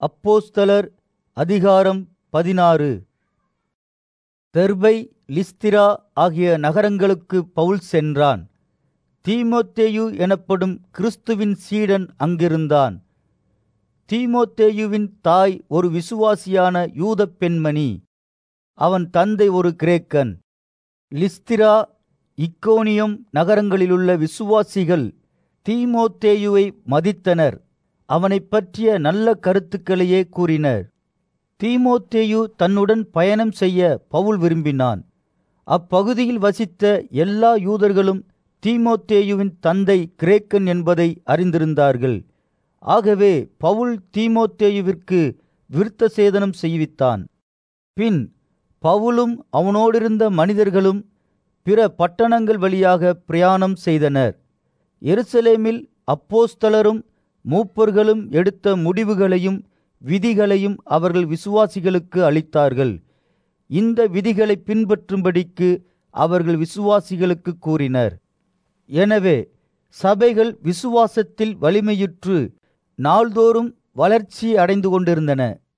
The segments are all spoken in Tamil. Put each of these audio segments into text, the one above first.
அப்போஸ்தலர் அதிகாரம் பதினாறு தெர்பை லிஸ்திரா ஆகிய நகரங்களுக்கு பவுல் சென்றான் தீமோத்தேயு எனப்படும் கிறிஸ்துவின் சீடன் அங்கிருந்தான் தீமோத்தேயுவின் தாய் ஒரு விசுவாசியான யூதப் பெண்மணி அவன் தந்தை ஒரு கிரேக்கன் லிஸ்திரா இக்கோனியம் நகரங்களிலுள்ள விசுவாசிகள் தீமோத்தேயுவை மதித்தனர் அவனைப் பற்றிய நல்ல கருத்துக்களையே கூறினர் தீமோத்தேயு தன்னுடன் பயணம் செய்ய பவுல் விரும்பினான் அப்பகுதியில் வசித்த எல்லா யூதர்களும் தீமோத்தேயுவின் தந்தை கிரேக்கன் என்பதை அறிந்திருந்தார்கள் ஆகவே பவுல் தீமோத்தேயுவிற்கு விருத்த சேதனம் செய்வித்தான் பின் பவுலும் அவனோடிருந்த மனிதர்களும் பிற பட்டணங்கள் வழியாக பிரயாணம் செய்தனர் எருசலேமில் அப்போஸ்தலரும் மூப்பர்களும் எடுத்த முடிவுகளையும் விதிகளையும் அவர்கள் விசுவாசிகளுக்கு அளித்தார்கள் இந்த விதிகளை பின்பற்றும்படிக்கு அவர்கள் விசுவாசிகளுக்கு கூறினர் எனவே சபைகள் விசுவாசத்தில் வலிமையுற்று நாள்தோறும் வளர்ச்சி அடைந்து கொண்டிருந்தன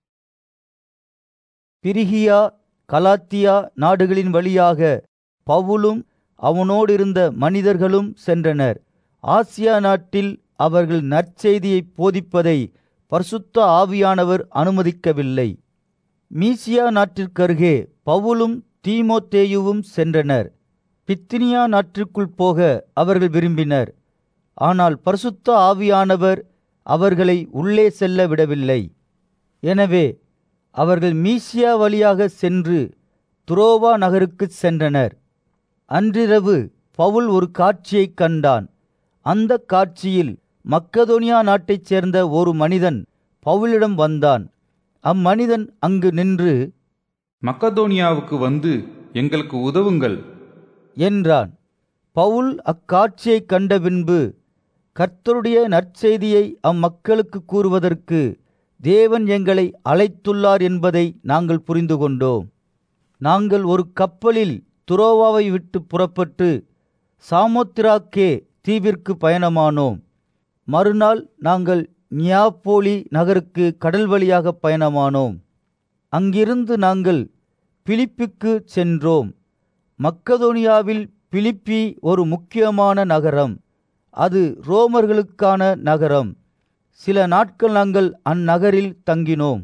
பிரிகியா கலாத்தியா நாடுகளின் வழியாக பவுலும் அவனோடிருந்த மனிதர்களும் சென்றனர் ஆசியா நாட்டில் அவர்கள் நற்செய்தியை போதிப்பதை பரிசுத்த ஆவியானவர் அனுமதிக்கவில்லை மீசியா நாட்டிற்கருகே பவுலும் தீமோத்தேயுவும் சென்றனர் பித்தினியா நாட்டிற்குள் போக அவர்கள் விரும்பினர் ஆனால் பரிசுத்த ஆவியானவர் அவர்களை உள்ளே செல்ல விடவில்லை எனவே அவர்கள் மீசியா வழியாக சென்று துரோவா நகருக்குச் சென்றனர் அன்றிரவு பவுல் ஒரு காட்சியைக் கண்டான் அந்த காட்சியில் மக்கதோனியா நாட்டைச் சேர்ந்த ஒரு மனிதன் பவுலிடம் வந்தான் அம்மனிதன் அங்கு நின்று மக்கதோனியாவுக்கு வந்து எங்களுக்கு உதவுங்கள் என்றான் பவுல் அக்காட்சியைக் கண்ட பின்பு கர்த்தருடைய நற்செய்தியை அம்மக்களுக்கு கூறுவதற்கு தேவன் எங்களை அழைத்துள்ளார் என்பதை நாங்கள் புரிந்து கொண்டோம் நாங்கள் ஒரு கப்பலில் துரோவாவை விட்டு புறப்பட்டு சாமோத்திராக்கே தீவிற்கு பயணமானோம் மறுநாள் நாங்கள் நியாப்போலி நகருக்கு கடல் வழியாக பயணமானோம் அங்கிருந்து நாங்கள் பிலிப்புக்கு சென்றோம் மக்கதோனியாவில் பிலிப்பி ஒரு முக்கியமான நகரம் அது ரோமர்களுக்கான நகரம் சில நாட்கள் நாங்கள் அந்நகரில் தங்கினோம்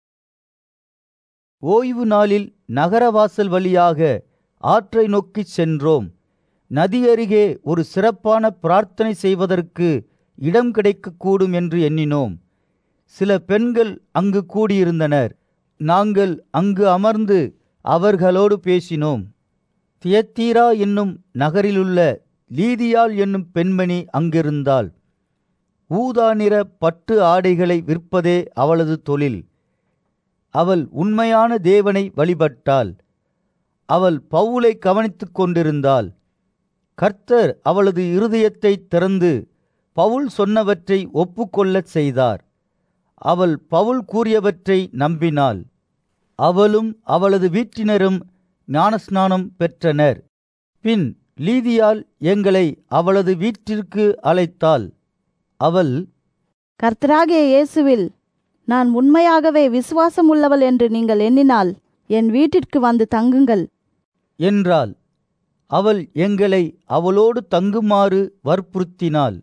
ஓய்வு நாளில் நகரவாசல் வழியாக ஆற்றை நோக்கிச் சென்றோம் நதி அருகே ஒரு சிறப்பான பிரார்த்தனை செய்வதற்கு இடம் கிடைக்கக்கூடும் என்று எண்ணினோம் சில பெண்கள் அங்கு கூடியிருந்தனர் நாங்கள் அங்கு அமர்ந்து அவர்களோடு பேசினோம் தியத்தீரா என்னும் நகரிலுள்ள லீதியாள் என்னும் பெண்மணி அங்கிருந்தாள் ஊதா நிற பட்டு ஆடைகளை விற்பதே அவளது தொழில் அவள் உண்மையான தேவனை வழிபட்டாள் அவள் பவுலை கவனித்துக் கொண்டிருந்தாள் கர்த்தர் அவளது இருதயத்தை திறந்து பவுல் சொன்னவற்றை ஒப்புக்கொள்ளச் செய்தார் அவள் பவுல் கூறியவற்றை நம்பினாள் அவளும் அவளது வீட்டினரும் ஞானஸ்நானம் பெற்றனர் பின் லீதியால் எங்களை அவளது வீட்டிற்கு அழைத்தாள் அவள் கர்த்தராகிய இயேசுவில் நான் உண்மையாகவே விசுவாசம் உள்ளவள் என்று நீங்கள் எண்ணினால் என் வீட்டிற்கு வந்து தங்குங்கள் என்றாள் அவள் எங்களை அவளோடு தங்குமாறு வற்புறுத்தினாள்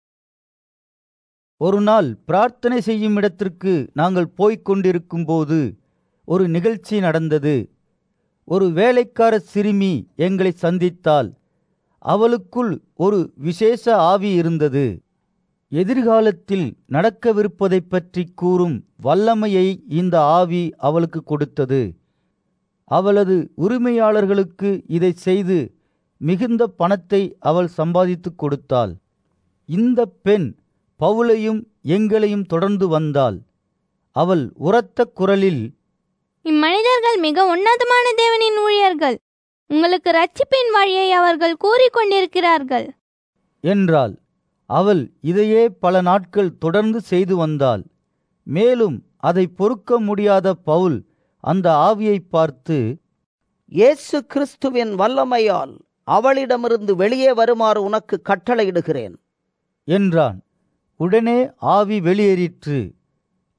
ஒரு நாள் பிரார்த்தனை செய்யும் இடத்திற்கு நாங்கள் போய்க் கொண்டிருக்கும்போது ஒரு நிகழ்ச்சி நடந்தது ஒரு வேலைக்கார சிறுமி எங்களை சந்தித்தாள் அவளுக்குள் ஒரு விசேஷ ஆவி இருந்தது எதிர்காலத்தில் நடக்கவிருப்பதைப் பற்றி கூறும் வல்லமையை இந்த ஆவி அவளுக்கு கொடுத்தது அவளது உரிமையாளர்களுக்கு இதை செய்து மிகுந்த பணத்தை அவள் சம்பாதித்துக் கொடுத்தாள் இந்த பெண் பவுலையும் எங்களையும் தொடர்ந்து வந்தாள் அவள் உரத்த குரலில் இம்மனிதர்கள் மிக உன்னதமான தேவனின் ஊழியர்கள் உங்களுக்கு ரட்சிப்பின் வழியை அவர்கள் கூறிக்கொண்டிருக்கிறார்கள் என்றாள் அவள் இதையே பல நாட்கள் தொடர்ந்து செய்து வந்தாள் மேலும் அதை பொறுக்க முடியாத பவுல் அந்த ஆவியை பார்த்து இயேசு கிறிஸ்துவின் வல்லமையால் அவளிடமிருந்து வெளியே வருமாறு உனக்கு கட்டளையிடுகிறேன் என்றான் உடனே ஆவி வெளியேறிற்று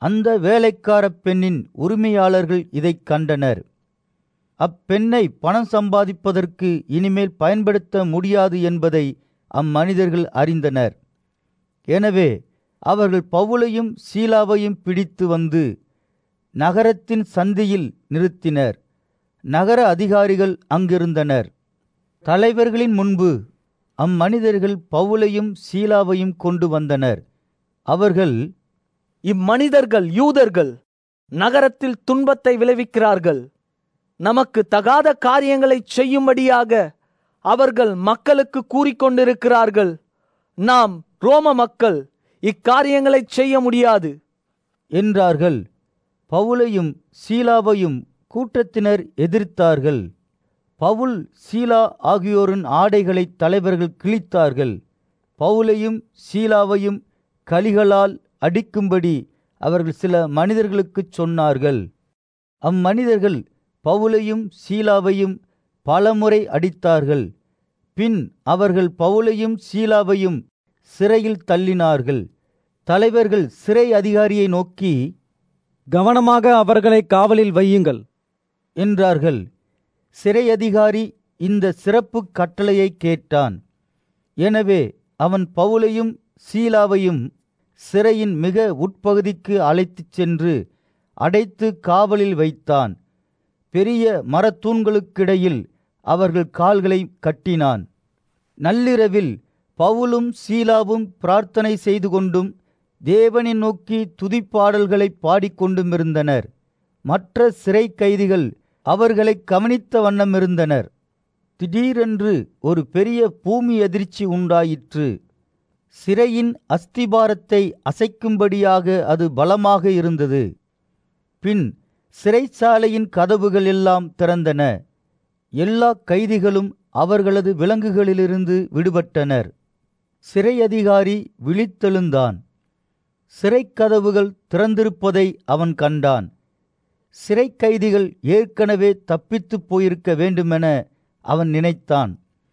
அந்த வேலைக்காரப் பெண்ணின் உரிமையாளர்கள் இதைக் கண்டனர் அப்பெண்ணை பணம் சம்பாதிப்பதற்கு இனிமேல் பயன்படுத்த முடியாது என்பதை அம்மனிதர்கள் அறிந்தனர் எனவே அவர்கள் பவுலையும் சீலாவையும் பிடித்து வந்து நகரத்தின் சந்தியில் நிறுத்தினர் நகர அதிகாரிகள் அங்கிருந்தனர் தலைவர்களின் முன்பு அம்மனிதர்கள் பவுலையும் சீலாவையும் கொண்டு வந்தனர் அவர்கள் இம்மனிதர்கள் யூதர்கள் நகரத்தில் துன்பத்தை விளைவிக்கிறார்கள் நமக்கு தகாத காரியங்களை செய்யும்படியாக அவர்கள் மக்களுக்கு கூறிக்கொண்டிருக்கிறார்கள் நாம் ரோம மக்கள் இக்காரியங்களை செய்ய முடியாது என்றார்கள் பவுலையும் சீலாவையும் கூட்டத்தினர் எதிர்த்தார்கள் பவுல் சீலா ஆகியோரின் ஆடைகளை தலைவர்கள் கிழித்தார்கள் பவுலையும் சீலாவையும் கலிகளால் அடிக்கும்படி அவர்கள் சில மனிதர்களுக்குச் சொன்னார்கள் அம்மனிதர்கள் பவுலையும் சீலாவையும் பலமுறை அடித்தார்கள் பின் அவர்கள் பவுலையும் சீலாவையும் சிறையில் தள்ளினார்கள் தலைவர்கள் சிறை அதிகாரியை நோக்கி கவனமாக அவர்களை காவலில் வையுங்கள் என்றார்கள் சிறை அதிகாரி இந்த சிறப்பு கட்டளையை கேட்டான் எனவே அவன் பவுலையும் சீலாவையும் சிறையின் மிக உட்பகுதிக்கு அழைத்துச் சென்று அடைத்து காவலில் வைத்தான் பெரிய மரத்தூண்களுக்கிடையில் அவர்கள் கால்களை கட்டினான் நள்ளிரவில் பவுலும் சீலாவும் பிரார்த்தனை செய்து கொண்டும் தேவனை நோக்கி துதிப்பாடல்களை பாடிக்கொண்டும் இருந்தனர் மற்ற சிறை கைதிகள் அவர்களை கவனித்த வண்ணம் இருந்தனர் திடீரென்று ஒரு பெரிய பூமி எதிர்ச்சி உண்டாயிற்று சிறையின் அஸ்திபாரத்தை அசைக்கும்படியாக அது பலமாக இருந்தது பின் சிறைச்சாலையின் கதவுகள் எல்லாம் திறந்தன எல்லா கைதிகளும் அவர்களது விலங்குகளிலிருந்து விடுபட்டனர் சிறை அதிகாரி விழித்தெழுந்தான் சிறைக் கதவுகள் திறந்திருப்பதை அவன் கண்டான் சிறை கைதிகள் ஏற்கனவே தப்பித்துப் போயிருக்க வேண்டுமென அவன் நினைத்தான்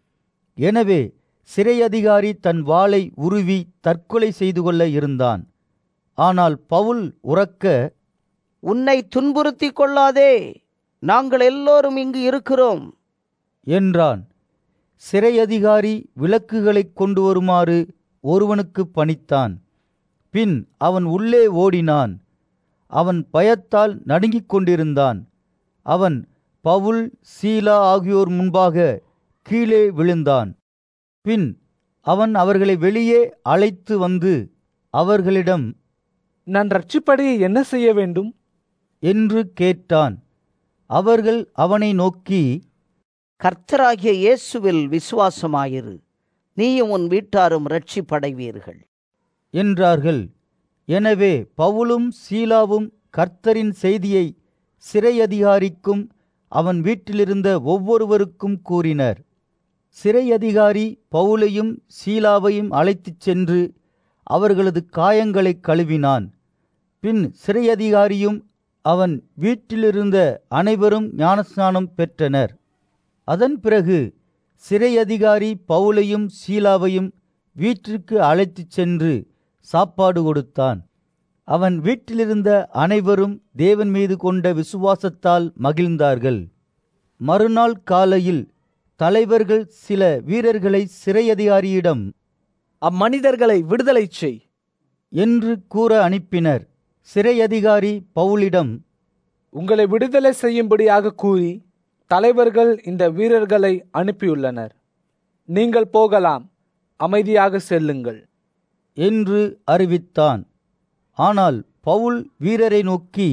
எனவே சிறை அதிகாரி தன் வாளை உருவி தற்கொலை செய்து கொள்ள இருந்தான் ஆனால் பவுல் உறக்க உன்னை துன்புறுத்திக் கொள்ளாதே நாங்கள் எல்லோரும் இங்கு இருக்கிறோம் என்றான் சிறை அதிகாரி விளக்குகளைக் கொண்டு வருமாறு ஒருவனுக்கு பணித்தான் பின் அவன் உள்ளே ஓடினான் அவன் பயத்தால் நடுங்கிக் கொண்டிருந்தான் அவன் பவுல் சீலா ஆகியோர் முன்பாக கீழே விழுந்தான் பின் அவன் அவர்களை வெளியே அழைத்து வந்து அவர்களிடம் நான் ரட்சிப்படைய என்ன செய்ய வேண்டும் என்று கேட்டான் அவர்கள் அவனை நோக்கி கர்த்தராகிய இயேசுவில் விசுவாசமாயிரு நீயும் உன் வீட்டாரும் ரட்சிப்படைவீர்கள் என்றார்கள் எனவே பவுலும் சீலாவும் கர்த்தரின் செய்தியை சிறை அதிகாரிக்கும் அவன் வீட்டிலிருந்த ஒவ்வொருவருக்கும் கூறினர் சிறை அதிகாரி பவுலையும் சீலாவையும் அழைத்துச் சென்று அவர்களது காயங்களை கழுவினான் பின் சிறை அதிகாரியும் அவன் வீட்டிலிருந்த அனைவரும் ஞானஸ்நானம் பெற்றனர் அதன் பிறகு சிறை அதிகாரி பவுலையும் சீலாவையும் வீட்டிற்கு அழைத்துச் சென்று சாப்பாடு கொடுத்தான் அவன் வீட்டிலிருந்த அனைவரும் தேவன் மீது கொண்ட விசுவாசத்தால் மகிழ்ந்தார்கள் மறுநாள் காலையில் தலைவர்கள் சில வீரர்களை சிறை அதிகாரியிடம் அம்மனிதர்களை விடுதலை செய் என்று கூற அனுப்பினர் சிறை அதிகாரி பவுலிடம் உங்களை விடுதலை செய்யும்படியாக கூறி தலைவர்கள் இந்த வீரர்களை அனுப்பியுள்ளனர் நீங்கள் போகலாம் அமைதியாக செல்லுங்கள் என்று அறிவித்தான் ஆனால் பவுல் வீரரை நோக்கி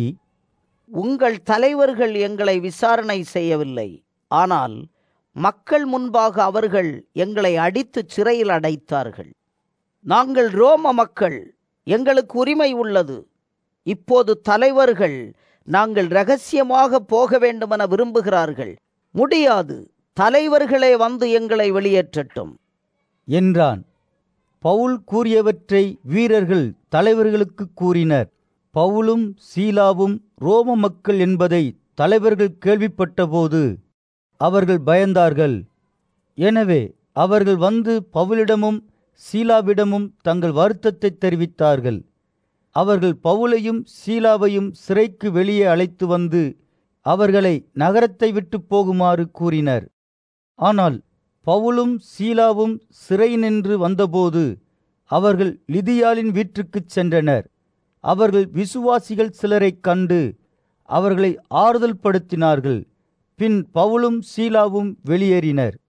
உங்கள் தலைவர்கள் எங்களை விசாரணை செய்யவில்லை ஆனால் மக்கள் முன்பாக அவர்கள் எங்களை அடித்து சிறையில் அடைத்தார்கள் நாங்கள் ரோம மக்கள் எங்களுக்கு உரிமை உள்ளது இப்போது தலைவர்கள் நாங்கள் ரகசியமாக போக வேண்டுமென விரும்புகிறார்கள் முடியாது தலைவர்களே வந்து எங்களை வெளியேற்றட்டும் என்றான் பவுல் கூறியவற்றை வீரர்கள் தலைவர்களுக்கு கூறினர் பவுலும் சீலாவும் ரோம மக்கள் என்பதை தலைவர்கள் கேள்விப்பட்டபோது அவர்கள் பயந்தார்கள் எனவே அவர்கள் வந்து பவுலிடமும் சீலாவிடமும் தங்கள் வருத்தத்தை தெரிவித்தார்கள் அவர்கள் பவுலையும் சீலாவையும் சிறைக்கு வெளியே அழைத்து வந்து அவர்களை நகரத்தை விட்டு போகுமாறு கூறினர் ஆனால் பவுலும் சீலாவும் சிறை நின்று வந்தபோது அவர்கள் லிதியாளின் வீட்டுக்குச் சென்றனர் அவர்கள் விசுவாசிகள் சிலரைக் கண்டு அவர்களை ஆறுதல் படுத்தினார்கள் பின் பவுலும் சீலாவும் வெளியேறினர்